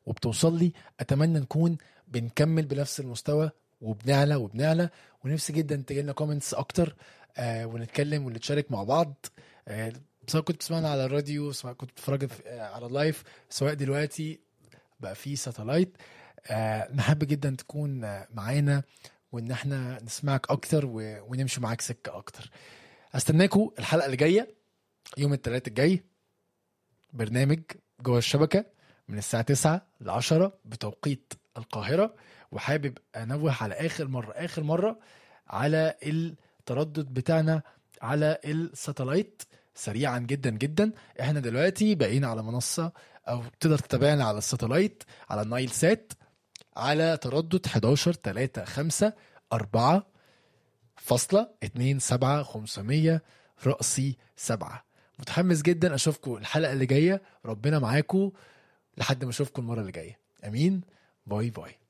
وبتوصل لي اتمنى نكون بنكمل بنفس المستوى وبنعلى وبنعلى ونفسي جدا تجي لنا كومنتس اكتر آه ونتكلم ونتشارك مع بعض آه سواء كنت بتسمعنا على الراديو سواء كنت بتتفرج في- آه، على اللايف سواء دلوقتي بقى في ساتلايت آه نحب جدا تكون آه، معانا وان احنا نسمعك اكتر و- ونمشي معاك سكه اكتر استناكوا الحلقه اللي جايه يوم الثلاث الجاي برنامج جوه الشبكه من الساعه 9 ل 10 بتوقيت القاهره وحابب انوه على اخر مره اخر مره على التردد بتاعنا على الساتلايت سريعا جدا جدا احنا دلوقتي بقينا على منصه او تقدر تتابعنا على الساتلايت على النايل سات على تردد 11 3 5 4 فاصلة 2 7 500 رأسي 7 متحمس جدا اشوفكم الحلقة اللي جاية ربنا معاكم لحد ما اشوفكم المرة اللي جاية امين باي باي